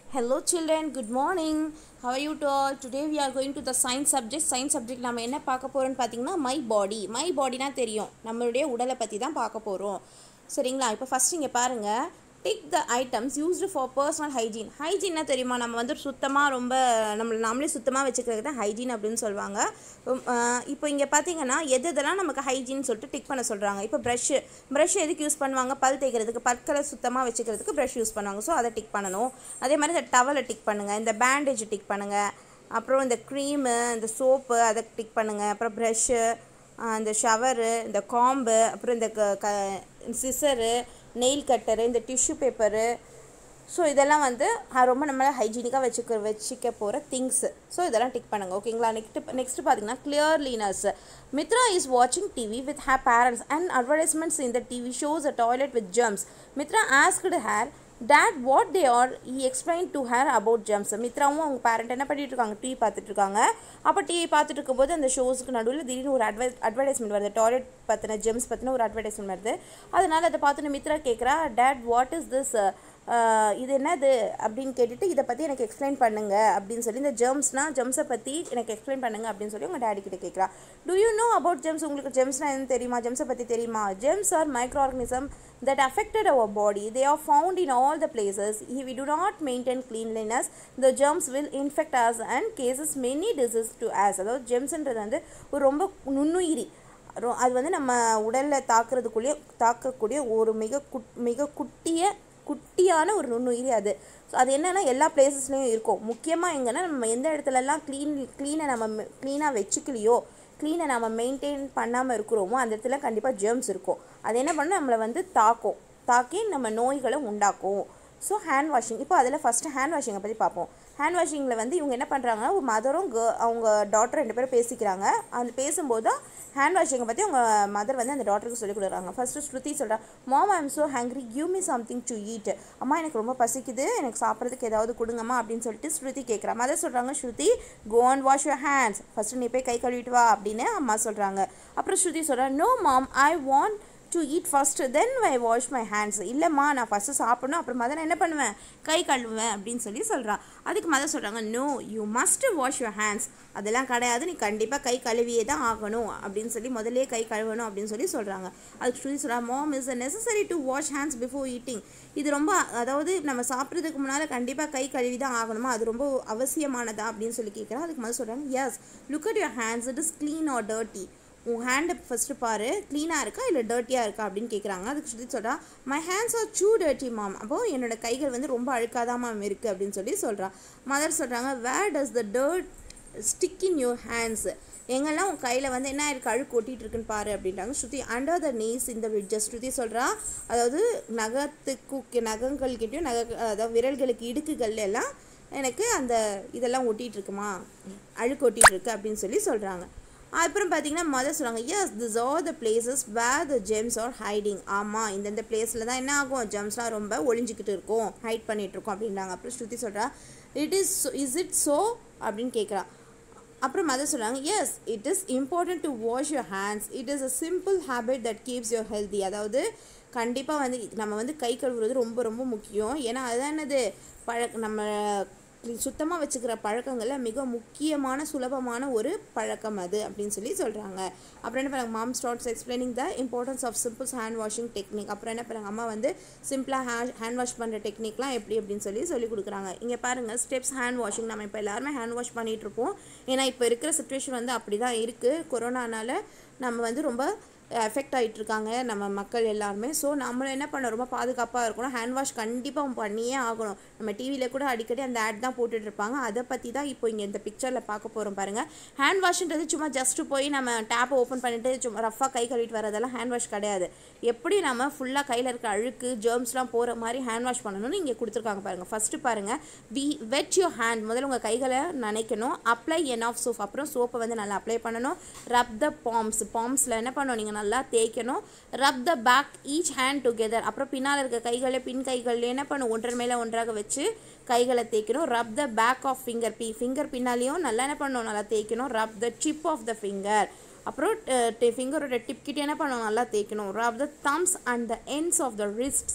Hello children, good morning. How are you to all? Today we are going to the science subject. Science subject நம்ம என்ன பார்க்க போகிறோம்னு பார்த்தீங்கன்னா my body my பாடினா தெரியும் நம்மளுடைய உடலை பற்றி தான் பார்க்க போகிறோம் சரிங்களா இப்போ ஃபஸ்ட் இங்கே பாருங்கள் tick the items used for personal hygiene ஹைஜீன்னா தெரியுமா நம்ம வந்து சுத்தமாக ரொம்ப நம்மளை நாமளே சுத்தமாக வச்சுக்கிறது தான் ஹைஜீன் அப்படின்னு சொல்லுவாங்க உம், ஆஹ் இப்போ இங்கே பார்த்தீங்கன்னா எது எதெல்லாம் நமக்கு ஹைஜீன் சொல்லிட்டு டிக் பண்ண சொல்கிறாங்க இப்போ ப்ரஷ்ஷு ப்ரஷ் எதுக்கு யூஸ் பண்ணுவாங்க பல் தேய்க்கிறதுக்கு பற்களை சுத்தமாக வச்சுக்கிறதுக்கு ப்ரஷ் யூஸ் பண்ணுவாங்க ஸோ அதை டிக் பண்ணணும் அதே மாதிரி இந்த டவலை டிக் பண்ணுங்கள் இந்த பேண்டேஜ் டிக் பண்ணுங்கள் அப்புறம் இந்த க்ரீமு இந்த சோப்பு அதை டிக் பண்ணுங்கள் அப்புறம் ப்ரஷ்ஷு இந்த ஷவரு இந்த காம்பு அப்புறம் இந்த க க சிசரு நெயில் கட்டரு இந்த டிஷ்யூ பேப்பரு ஸோ இதெல்லாம் வந்து அஹ், ரொம்ப நம்மளை ஹைஜீனிக்காக வச்சுக்க வச்சுக்க போகிற திங்ஸு ஸோ இதெல்லாம் டிக் பண்ணுங்க ஓகேங்களா நெக்ஸ்ட் நெக்ஸ்ட் பார்த்தீங்கன்னா கிளியர்லினஸ் மித்ரா இஸ் வாட்சிங் TV with her parents and advertisements இந்த TV shows a toilet with germs Mithra asked her that what they are uh explain to her about germs மித்ராவும் அவங்க parent என்ன பண்ணிட்டு இருக்காங்க டிவி பார்த்துட்டு இருக்காங்க அப்போ டிவி பார்த்துட்டு இருக்கும்போது அந்த ஷோஸுக்கு நடுவில் திடீர்னு ஒரு அட்வை அட்வர்டைஸ்மெண்ட் வருது டாய்லெட் பற்றின ஜெம்ஸ் பற்றின ஒரு அட்வர்டைஸ்மெண்ட் வருது அதனால் அதை பார்த்துட்டு மித்ரா கேட்குறா டேட் வாட் இஸ் திஸ் இது என்னது அப்படின்னு கேட்டுட்டு இதை பற்றி எனக்கு எக்ஸ்பிளைன் பண்ணுங்க அப்படின்னு சொல்லி இந்த ஜெர்ம்ஸ்னால் ஜெம்ஸை பற்றி எனக்கு எக்ஸ்பிளைன் பண்ணுங்க அப்படின்னு சொல்லி உங்கள் டேடி கிட்ட கேட்குறா do you know about germs உங்களுக்கு ஜெம்ஸ்னால் என்ன தெரியுமா ஜெம்ஸை பற்றி தெரியுமா germs are microorganism that affected our body they are found in all the places if we do not maintain cleanliness the germs will infect us and cases many diseases to us அதாவது ஜெம்ஸ்ன்றது வந்து ஒரு ரொம்ப நுண்ணுயிரி ரொ- அது வந்து நம்ம உடலில் தாக்குறதுக்குள்ளேயே தாக்கக்கூடிய ஒரு மிக குட் மிக குட்டிய குட்டியான ஒரு நுண்ணுயிரி அது ஸோ அது என்னென்னா எல்லா பிளேசஸ்லேயும் இருக்கும் முக்கியமாக எங்கன்னா நம்ம எந்த இடத்துலலாம் க்ளீன் க்ளீனை நம்ம க்ளீனாக வச்சுக்கலையோ க்ளீனை நம்ம மெயின்டைன் பண்ணாமல் இருக்கிறோமோ அந்த இடத்துல கண்டிப்பாக ஜெர்ம்ஸ் இருக்கும் அது என்ன பண்ணும் நம்மளை வந்து தாக்கும் தாக்கி நம்ம நோய்களை உண்டாக்கும் ஸோ ஹேண்ட் வாஷிங் இப்போ அதில் ஃபஸ்ட்டு ஹேண்ட் வாஷிங்கை பற்றி பார்ப்போம் ஹேண்ட் வாஷிங்கில் வந்து இவங்க என்ன பண்ணுறாங்கன்னா ஒரு மதரும் கே அவங்க டாட்டர் ரெண்டு பேரும் பேசிக்கிறாங்க அந்த பேசும்போது தான் ஹேண்ட் வாஷிங்கை பற்றி அவங்க மதர் வந்து அந்த டாட்டருக்கு சொல்லிக் கொடுக்குறாங்க ஃபஸ்ட்டு ஸ்ருதி சொல்கிறா mom I am so hungry give me something to eat அம்மா எனக்கு ரொம்ப பசிக்குது எனக்கு சாப்பிட்றதுக்கு ஏதாவது கொடுங்கம்மா அப்படின்னு சொல்லிட்டு ஸ்ருதி கேட்குறா மதர் சொல்கிறாங்க Shruti go and wash your hands first நீ போய் கை கழுவிட்டு வா அப்படின்னு அம்மா சொல்கிறாங்க அப்புறம் ஸ்ருதி சொல்கிறா no mom I want to eat first then I wash my hands இல்லைம்மா நான் ஃபஸ்ட்டு சாப்பிடணும் அப்புறமா தான் நான் என்ன பண்ணுவேன் கை கழுவுவேன் அப்படின்னு சொல்லி சொல்கிறான் அதுக்கு மதர் சொல்கிறாங்க no you must wash your hands அதெல்லாம் கிடையாது நீ கண்டிப்பாக கை கழுவியே தான் ஆகணும் அப்படின்னு சொல்லி முதல்லயே கை கழுவணும் அப்படின்னு சொல்லி சொல்கிறாங்க அதுக்கு ஸ்ருதி சொல்கிறா mom is necessary to wash hands before eating இது ரொம்ப அதாவது நம்ம சாப்பிட்றதுக்கு முன்னால் கண்டிப்பாக கை கழுவி தான் ஆகணுமா அது ரொம்ப அவசியமானதா அப்படின்னு சொல்லி கேட்குறேன் அதுக்கு மதர் சொல்கிறாங்க yes look at your hands it is clean or dirty உன் ஹேண்டை ஃபஸ்ட்டு பாரு க்ளீனாக இருக்கா இல்லை டர்ட்டியாக இருக்கா அப்படின்னு கேட்குறாங்க அதுக்கு சொல்லி சொல்கிறா my hands are so dirty mom அப்போது என்னோட கைகள் வந்து ரொம்ப அழுக்காதான் மேம் இருக்குது அப்படின்னு சொல்லி சொல்கிறா மதர் சொல்கிறாங்க where does the dirt stick in your hands எங்கெல்லாம் உன் கையில் வந்து என்ன இருக்கு அழுக்கு ஒட்டிட்டு இருக்குன்னு பாரு அப்படின்ட்டாங்க ஸ்ருதி அண்டர் த நீஸ் இந்த விட்ஜஸ் ஸ்ருதி சொல்கிறா அதாவது நகத்துக்கு நகங்கள்கிட்டயும் நக அதாவது விரல்களுக்கு இடுக்குகள் எல்லாம் எனக்கு அந்த இதெல்லாம் ஒட்டிட்டு இருக்குமா அழுக்கு ஒட்டிட்டு இருக்கு அப்படின்னு சொல்லி சொல்கிறாங்க அப்புறம் பார்த்தீங்கன்னா மதர் சொல்கிறாங்க yes this are the places where the germs are hiding ஆமாம் இந்தந்த பிளேஸில் தான் என்ன ஆகும் ஜெம்ஸ்லாம் ரொம்ப ஒளிஞ்சிக்கிட்டு இருக்கும் ஹைட் பண்ணிட்டு இருக்கோம் அப்படின்றாங்க அப்புறம் ஸ்ருதி சொல்கிறா it is is it so அப்படின்னு கேட்குறா அப்புறம் மதர் சொல்கிறாங்க yes it is important to wash your hands it is a simple habit that keeps your healthy அதாவது கண்டிப்பாக வந்து நம்ம வந்து கை கழுவுறது ரொம்ப ரொம்ப முக்கியம் ஏன்னா அதுதான் என்னது பழக்க நம்ம சுத்தமாக வச்சுக்கிற பழக்கங்களில் மிக முக்கியமான சுலபமான ஒரு பழக்கம் அது அப்படின்னு சொல்லி சொல்கிறாங்க அப்புறம் என்ன பண்ணுறாங்க mom starts explaining the importance of simples hand washing technique அப்புறம் என்ன பண்ணுறாங்க அம்மா வந்து சிம்பிளாக ஹே ஹேண்ட் வாஷ் பண்ணுற டெக்னிக்லாம் எப்படி அப்படின்னு சொல்லி சொல்லி கொடுக்குறாங்க இங்கே பாருங்கள் ஸ்டெப்ஸ் ஹேண்ட் வாஷிங் நம்ம இப்போ எல்லாருமே ஹேண்ட் வாஷ் பண்ணிகிட்டு இருப்போம் ஏன்னா இப்போ இருக்கிற சுச்சுவேஷன் வந்து அப்படி தான் இருக்குது கொரோனானால நம்ம வந்து ரொம்ப எஃபெக்ட் ஆகிட்டு இருக்காங்க நம்ம மக்கள் எல்லாருமே ஸோ நம்மளும் என்ன பண்ண ரொம்ப பாதுகாப்பாக இருக்கணும் ஹேண்ட் வாஷ் கண்டிப்பாக பண்ணியே ஆகணும் நம்ம டிவியில் கூட அடிக்கடி அந்த ஆட் தான் போட்டுட்டு இருப்பாங்க அதை பற்றி தான் இப்போ இங்கே இந்த பிக்சரில் பார்க்க போகிறோம் பாருங்கள் ஹேண்ட் வாஷ்ன்றது சும்மா ஜஸ்ட்டு போய் நம்ம டேப்பை ஓப்பன் பண்ணிட்டு சும்மா ரஃபாக கை கழுவிட்டு வரதெல்லாம் ஹேண்ட் வாஷ் கிடையாது எப்படி நம்ம ஃபுல்லாக கையில் இருக்க அழுக்கு ஜெர்ம்ஸ்லாம் போகிற மாதிரி ஹேண்ட் வாஷ் பண்ணணும்னு இங்கே கொடுத்துருக்காங்க பாருங்கள் ஃபஸ்ட்டு பாருங்கள் வி வெட் யோர் ஹேண்ட் முதல்ல உங்கள் கைகளை நனைக்கணும் அப்ளை என் ஆஃப் சோப் அப்புறம் சோப்பை வந்து நல்லா அப்ளை பண்ணணும் ரப் த பாம்ஸ் பாம்ஸில் என்ன பண்ணணும் நீங்கள் நல்லா தேய்க்கணும் rub the back each hand together அப்புறம் பின்னால் இருக்க கைகளை பின் கைகளில் என்ன பண்ணும் ஒன்றரை மேலே ஒன்றாக வச்சு கைகளை தேய்க்கணும் rub the back of finger by finger பின்னாலேயும் நல்லா என்ன பண்ணணும் நல்லா தேய்க்கணும் rub the tip of the finger அப்புறம் ஃபிங்கரோட டிப் கிட்ட என்ன பண்ணணும் நல்லா தேய்க்கணும் rub the thumbs and the ends of the wrists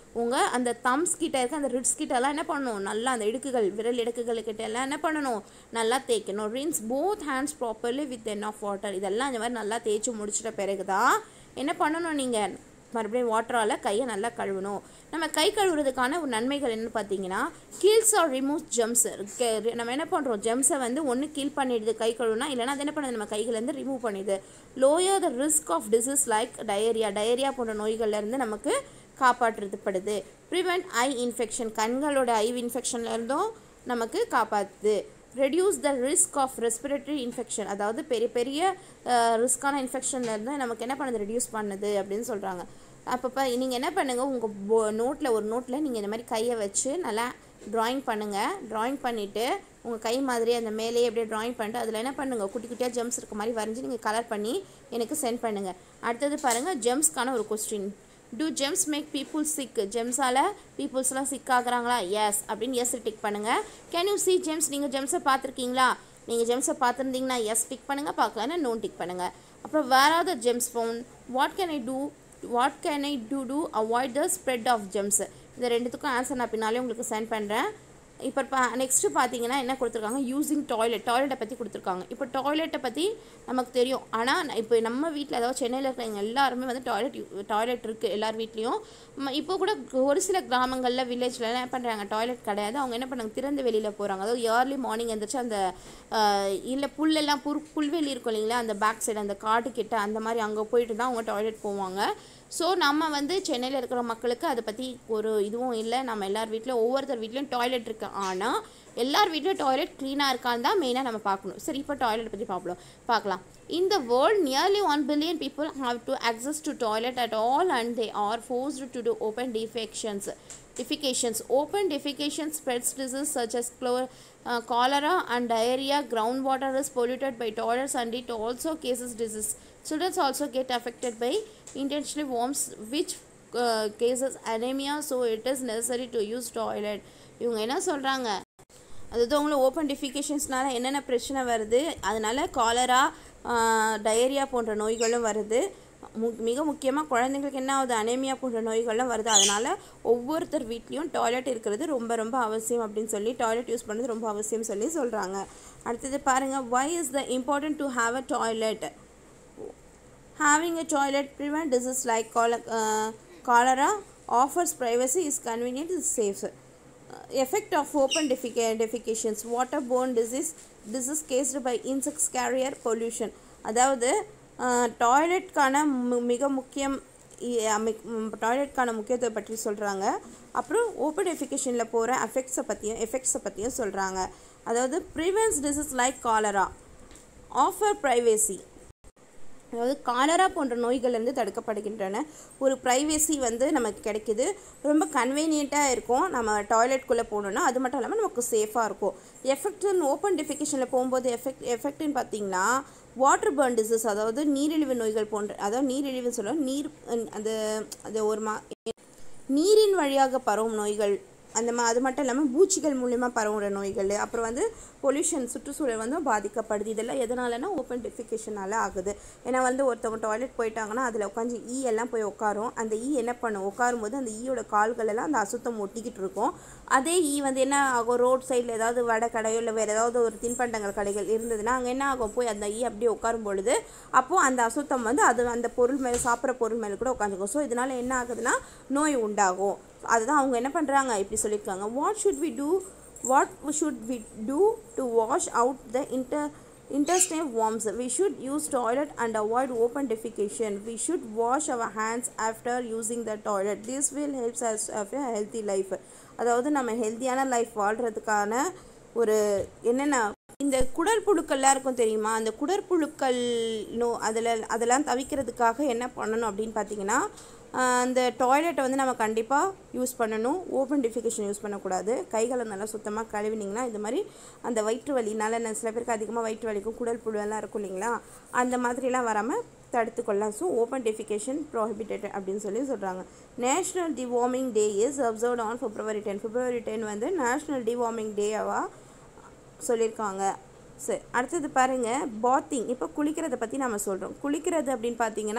உங்கள் அந்த தம்ஸ் கிட்ட இருக்க அந்த ரிட்ஸ் கிட்ட எல்லாம் என்ன பண்ணணும் நல்லா அந்த இடுக்குகள் விரல் இடுக்குகள் கிட்ட எல்லாம் என்ன பண்ணணும் நல்லா தேய்க்கணும் rinse both hands properly with enough water இதெல்லாம் இந்த மாதிரி நல்லா தேய்ச்சி முடிச்சிட்ட பிறகு தான் என்ன பண்ணணும் நீங்கள் மறுபடியும் வாட்டரால் கையை நல்லா கழுவணும் நம்ம கை கழுவுறதுக்கான ஒரு நன்மைகள் என்னன்னு பார்த்தீங்கன்னா கீல்ஸ் ஆர் ரிமூவ் ஜெம்ஸ் நம்ம என்ன பண்ணுறோம் ஜெம்ஸை வந்து ஒன்று கீல் பண்ணிடுது கை கழுவுனா இல்லைனா அது என்ன பண்ணுது நம்ம கைகள்லேருந்து ரிமூவ் பண்ணிடுது lower the risk of disease like diarrhoea diarrhoea போன்ற நோய்கள்லேருந்து நமக்கு காப்பாற்றுறதுப்படுது ப்ரிவெண்ட் ஐ இன்ஃபெக்ஷன் கண்களோட ஐ இன்ஃபெக்ஷன்லேருந்தும் நமக்கு காப்பாற்றுது reduce the risk of respiratory infection அதாவது பெரிய பெரிய ரிஸ்க்கான இன்ஃபெக்ஷன்லேருந்து நமக்கு என்ன பண்ணுது ரெடியூஸ் பண்ணுது அப்படின்னு சொல்கிறாங்க அப்பப்போ நீங்கள் என்ன பண்ணுங்கள் உங்கள் போ நோட்டில் ஒரு நோட்டில் நீங்கள் இந்த மாதிரி கையை வச்சு நல்லா ட்ராயிங் பண்ணுங்கள் ட்ராயிங் பண்ணிவிட்டு உங்கள் கை மாதிரி அந்த மேலேயே அப்படியே ட்ராயிங் பண்ணிட்டு அதில் என்ன பண்ணுங்கள் குட்டி குட்டியாக ஜெம்ஸ் இருக்க மாதிரி வரைஞ்சி நீங்கள் கலர் பண்ணி எனக்கு சென்ட் பண்ணுங்கள் அடுத்தது பாருங்கள் ஜெம்ஸ்க்கான ஒரு question do germs make people sick ஜெம்ஸால் பீப்புள்ஸ்லாம் சிக் ஆகுறாங்களா எஸ் அப்படின்னு எஸ் டிக் பண்ணுங்கள் கேன் யூ சி ஜெம்ஸ் நீங்கள் ஜெம்ஸை பார்த்துருக்கீங்களா நீங்கள் ஜெம்ஸை பார்த்துருந்தீங்கன்னா எஸ் டிக் பண்ணுங்கள் பார்க்கலன்னா நோ டிக் பண்ணுங்கள் அப்புறம் where are the germs found what can I do what can I do to avoid the spread of germs இந்த ரெண்டுத்துக்கும் ஆன்சர் நான் பின்னாலே உங்களுக்கு சென்ட் பண்ணுறேன் இப்போ பா நெக்ஸ்ட்டு பார்த்தீங்கன்னா என்ன கொடுத்துருக்காங்க யூஸிங் டாய்லெட் டாய்லெட்டை பற்றி கொடுத்துருக்காங்க இப்போ டாய்லெட்டை பற்றி நமக்கு தெரியும் ஆனால் இப்போ நம்ம வீட்டில் அதாவது சென்னையில் இருக்கிறவங்க எல்லாருமே வந்து டாய்லெட் டாய்லெட் இருக்குது எல்லார் வீட்லேயும் இப்போ கூட ஒரு சில கிராமங்களில் வில்லேஜில் என்ன பண்ணுறாங்க டாய்லெட் கிடையாது அவங்க என்ன பண்ணாங்க திறந்த வெளியில் போகிறாங்க அதாவது ஏர்லி மார்னிங் எழுந்திரிச்சு அந்த இல்லை புல்லெல்லாம் புல் புல்வெளி இருக்கும் இல்லைங்களா அந்த பேக் சைடு அந்த காட்டு கிட்ட அந்த மாதிரி அங்கே போயிட்டு தான் அவங்க டாய்லெட் போவாங்க ஸோ நம்ம வந்து சென்னையில் இருக்கிற மக்களுக்கு அதை பற்றி ஒரு இதுவும் இல்லை நம்ம எல்லார் வீட்லையும் ஒவ்வொருத்தர் வீட்லேயும் டாய்லெட் இருக்குது ஆனால் எல்லார் வீட்லேயும் டாய்லெட் க்ளீனாக இருக்கான்னு தான் மெயினாக நம்ம பார்க்கணும் சரி இப்போ டாய்லெட் பற்றி பார்ப்போம் பார்க்கலாம் in the world nearly one billion people have to access to toilet at all and they are forced to do open defecations defecations open defecation spreads disease such as chlor uh, cholera and diarrhea groundwater is polluted by toilets and it also cases disease children also get affected by intentionally worms which uh, cases anemia so it is necessary to use toilet இவங்க என்ன சொல்கிறாங்க அதாவது அவங்களுக்கு open டிஃபிகேஷன்ஸ்னால என்னென்ன பிரச்சனை வருது அதனால cholera diarrhoea போன்ற நோய்களும் வருது மு மிக முக்கியமாக குழந்தைங்களுக்கு என்ன ஆகுது அனேமியா போன்ற நோய்கள்லாம் வருது அதனால் ஒவ்வொருத்தர் வீட்லேயும் டாய்லெட் இருக்கிறது ரொம்ப ரொம்ப அவசியம் அப்படின்னு சொல்லி டாய்லெட் யூஸ் பண்ணுறது ரொம்ப அவசியம் சொல்லி சொல்கிறாங்க அடுத்தது பாருங்கள் why is the important to have a toilet having a toilet prevent disease like cholera, uh, cholera offers privacy is convenient is safe uh, effect of open defeca- defecations waterborne disease disease caused by insects carrier pollution அதாவது டாய்லெட்கான மிக முக்கியம் டாய்லெட்கான முக்கியத்துவம் பற்றி சொல்கிறாங்க அப்புறம் open எஃபிகேஷனில் போகிற எஃபெக்ட்ஸை பற்றியும் எஃபெக்ட்ஸை பற்றியும் சொல்கிறாங்க அதாவது prevents disease like cholera offer privacy அதாவது காலரா போன்ற நோய்கள்லேருந்து தடுக்கப்படுகின்றன ஒரு ப்ரைவேசி வந்து நமக்கு கிடைக்குது ரொம்ப கன்வீனியண்ட்டாக இருக்கும் நம்ம டாய்லெட்குள்ளே போகணுன்னா அது மட்டும் இல்லாமல் நமக்கு சேஃபாக இருக்கும் எஃபெக்ட்னு ஓப்பன் டிஃபிகேஷனில் போகும்போது எஃபெக்ட் எஃபெக்ட்னு பார்த்தீங்கன்னா வாட்டர் பர்ன் டிசீஸ் அதாவது நீரிழிவு நோய்கள் போன்ற அதாவது நீரிழிவு சொல்லுவோம் நீர் அந்த அது ஒரு மா நீரின் வழியாக பரவும் நோய்கள் அந்த மா அது மட்டும் இல்லாமல் பூச்சிகள் மூலிமா பரவுற நோய்கள் அப்புறம் வந்து பொல்யூஷன் சுற்றுச்சூழல் வந்து பாதிக்கப்படுது இதெல்லாம் எதனாலனா ஓப்பன் டெஃபிகேஷனால் ஆகுது ஏன்னா வந்து ஒருத்தவங்க டாய்லெட் போயிட்டாங்கன்னா அதில் உட்காந்து ஈ எல்லாம் போய் உட்காரும் அந்த ஈ என்ன பண்ணும் உட்காரும் போது அந்த ஈயோட கால்கள் எல்லாம் அந்த அசுத்தம் ஒட்டிக்கிட்டு இருக்கும் அதே ஈ வந்து என்ன ஆகும் ரோட் சைடில் ஏதாவது வடை கடையோ இல்லை வேறு ஏதாவது ஒரு தின்பண்டங்கள் கடைகள் இருந்ததுன்னா அங்கே என்ன ஆகும் போய் அந்த ஈ அப்படியே உட்காரும் பொழுது அப்போது அந்த அசுத்தம் வந்து அது அந்த பொருள் மேலே சாப்பிட்ற பொருள் மேலே கூட உட்காந்துக்கும் ஸோ இதனால் என்ன ஆகுதுன்னா நோய் உண்டாகும் அதுதான் அவங்க என்ன பண்ணுறாங்க இப்படி சொல்லியிருக்காங்க what should we do what should we do to wash out the inter intestinal worms we should use toilet and avoid open defecation we should wash our hands after using the toilet this will help us have a healthy life அதாவது நம்ம ஹெல்த்தியான life வாழ்கிறதுக்கான ஒரு என்னென்ன இந்த குடற்புழுக்கள்லாம் இருக்கும் தெரியுமா அந்த குடற்புழுக்கள் no அதில் அதெல்லாம் தவிக்கிறதுக்காக என்ன பண்ணணும் அப்படின்னு பார்த்தீங்கன்னா அந்த டாய்லெட்டை வந்து நம்ம கண்டிப்பாக யூஸ் பண்ணணும் ஓப்பன் டிஃபிகேஷன் யூஸ் பண்ணக்கூடாது கைகளை நல்லா சுத்தமாக கழுவினிங்கன்னா இது மாதிரி அந்த வயிற்று வலினால சில பேருக்கு அதிகமாக வயிற்று வலிக்கும் குடல் புழுவெல்லாம் இருக்கும் இல்லைங்களா அந்த மாதிரிலாம் வராமல் தடுத்துக்கொள்ளலாம் ஸோ ஓப்பன் டெஃபிகேஷன் ப்ரோஹிபிட்டட் அப்படின்னு சொல்லி சொல்கிறாங்க national deworming day is observed on February ten February ten வந்து நேஷ்னல் டிவார்மிங் டேவாக சொல்லியிருக்காங்க சரி அடுத்தது பாருங்கள் பாத்திங் இப்போ குளிக்கிறத பற்றி நம்ம சொல்கிறோம் குளிக்கிறது அப்படின்னு பார்த்தீங்கன்னா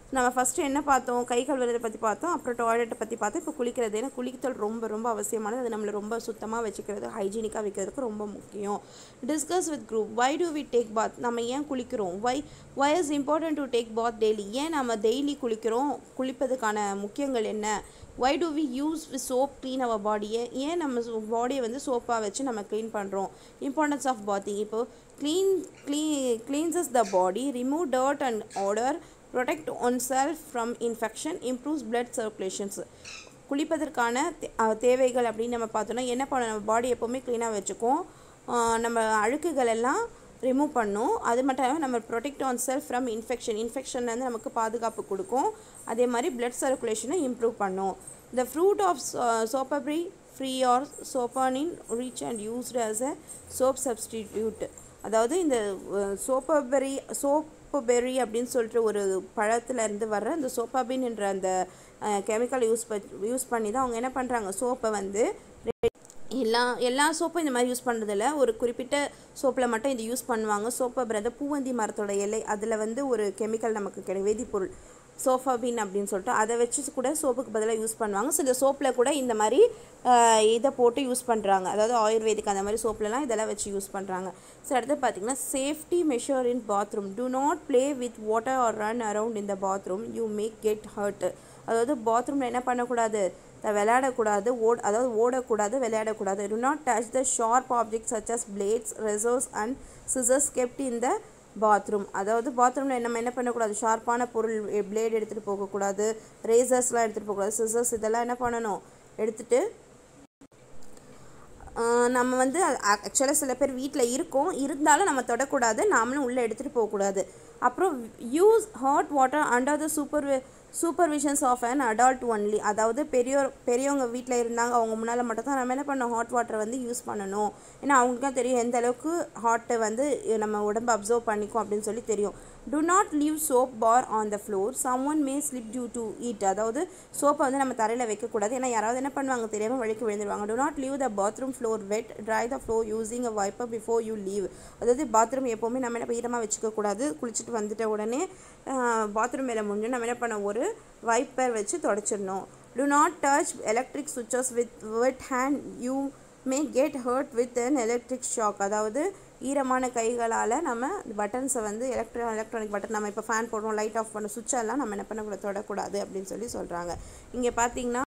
நம்ம ஃபஸ்ட்டு என்ன பார்த்தோம் கை கழுவுறதை பற்றி பார்த்தோம் அப்புறம் டாய்லெட்டை பற்றி பார்த்தோம் இப்போ குளிக்கிறது ஏன்னா குளித்தல் ரொம்ப ரொம்ப அவசியமானது அது நம்மளை ரொம்ப சுத்தமாக வச்சுக்கிறது ஹைஜீனிக்காக வைக்கிறதுக்கு ரொம்ப முக்கியம் discuss with group why do we take bath நம்ம ஏன் குளிக்கிறோம் why why is important to take bath daily ஏன் நம்ம டெய்லி குளிக்கிறோம் குளிப்பதுக்கான முக்கியங்கள் என்ன why do we use we soap clean our பாடியை ஏன் நம்ம பாடியை வந்து சோப்பாக வச்சு நம்ம க்ளீன் பண்ணுறோம் இம்பார்ட்டன்ஸ் ஆஃப் பாத்திங் இப்போ clean clean cleanses the body remove dirt and odour protect oneself from infection improves blood circulations குளிப்பதற்கான தே- அஹ் தேவைகள் அப்படின்னு நம்ம பார்த்தோன்னா என்ன பண்ண நம்ம பாடி எப்போவுமே க்ளீனாக வச்சுக்கும் ஆஹ் நம்ம அழுக்குகள் எல்லாம் ரிமூவ் பண்ணும் அது மட்டும் இல்லாமல் நம்ம protect oneself from infection இன்ஃபெக்ஷன்லேருந்து நமக்கு பாதுகாப்பு கொடுக்கும் அதே மாதிரி பிளட் சர்க்குலேஷனை இம்ப்ரூவ் பண்ணும் the fruit of soapberry tree are saponin rich and used as a soap substitute அதாவது இந்த சோப்பபெரி சோப்பபெரி அப்படின்னு சொல்லிட்டு ஒரு பழத்துல இருந்து வர்ற இந்த சோப்பாபின் என்ற அந்த கெமிக்கல் யூஸ் யூஸ் பண்ணி தான் அவங்க என்ன பண்ணுறாங்க சோப்பை வந்து எல்லா எல்லா சோப்பும் இந்த மாதிரி யூஸ் பண்ணுறதில்ல ஒரு குறிப்பிட்ட சோப்பில் மட்டும் இது யூஸ் பண்ணுவாங்க சோப்பை பிறந்த பூவந்தி மரத்தோட இலை அதில் வந்து ஒரு கெமிக்கல் நமக்கு கிடை வேதிப்பொருள் சோஃபாபின் அப்படின்னு சொல்லிட்டு அதை வச்சு கூட சோப்புக்கு பதிலாக யூஸ் பண்ணுவாங்க சில சோப்பில் கூட இந்த மாதிரி ஆஹ், இதை போட்டு யூஸ் பண்ணுறாங்க அதாவது ஆயுர்வேதிக் அந்த மாதிரி சோப்லலாம் இதெல்லாம் வச்சு யூஸ் பண்ணுறாங்க ஸோ அடுத்து பார்த்தீங்கன்னா safety measure in bathroom do not play with water or run around in the bathroom you may get hurt அதாவது பாத்ரூமில் என்ன பண்ணக்கூடாது த- விளையாடக்கூடாது ஓட் அதாவது ஓடக்கூடாது விளையாடக்கூடாது do not touch the sharp object such as blades razors and scissors kept in the bathroom அதாவது பாத்ரூமில் நம்ம என்ன பண்ணக்கூடாது ஷார்ப்பான பொருள் பிளேட் எடுத்துகிட்டு போகக்கூடாது ரேசர்ஸ்லாம் எடுத்துகிட்டு போகக்கூடாது சிசர்ஸ் இதெல்லாம் என்ன பண்ணணும் எடுத்துகிட்டு ஆஹ் நம்ம வந்து ஆக்சுவலாக சில பேர் வீட்டில் இருக்கோம் இருந்தாலும் நம்ம தொடக்கூடாது நாமளும் உள்ளே எடுத்துகிட்டு போகக்கூடாது அப்புறம் use hot water under the super supervisions of an adult only அதாவது பெரியோர் பெரியவங்க வீட்டில் இருந்தாங்க அவங்க முன்னால் மட்டும் தான் நம்ம என்ன பண்ணோம் ஹாட் வாட்டர் வந்து யூஸ் பண்ணணும் ஏன்னா அவங்களுக்கும் தெரியும் எந்த அளவுக்கு ஹாட்டை வந்து நம்ம உடம்பு அப்சர்வ் பண்ணிக்கும் அப்படின்னு சொல்லி தெரியும் do not leave soap bar on the floor someone may slip due to eat அதாவது சோப்பை வந்து நம்ம தரையில் வைக்கக்கூடாது ஏன்னா யாராவது என்ன பண்ணுவாங்க தெரியாமல் வழிக்கு விழுந்துருவாங்க do not leave the bathroom floor wet dry the floor using a wiper before you leave அதாவது பாத்ரூம் எப்போவுமே நம்ம என்ன ஈரமாக வச்சுக்கக்கூடாது குளிச்சுட்டு வந்துட்ட உடனே பாத்ரூம் மேலே முடிஞ்சு நம்ம என்ன பண்ண ஒரு வைப்பர் வச்சு தொடச்சிடணும் do not touch electric switches with wet hand you may get hurt with an electric shock அதாவது ஈரமான கைகளால் நம்ம பட்டன்ஸை வந்து எலக்ட்ரா எலக்ட்ரானிக் பட்டன் நம்ம இப்போ ஃபேன் போடுறோம் லைட் ஆஃப் பண்ண சுவிட்செல்லாம் நம்ம என்ன பண்ணக்கூடாது தொடக்கூடாது அப்படின்னு சொல்லி சொல்கிறாங்க இங்கே பார்த்தீங்கன்னா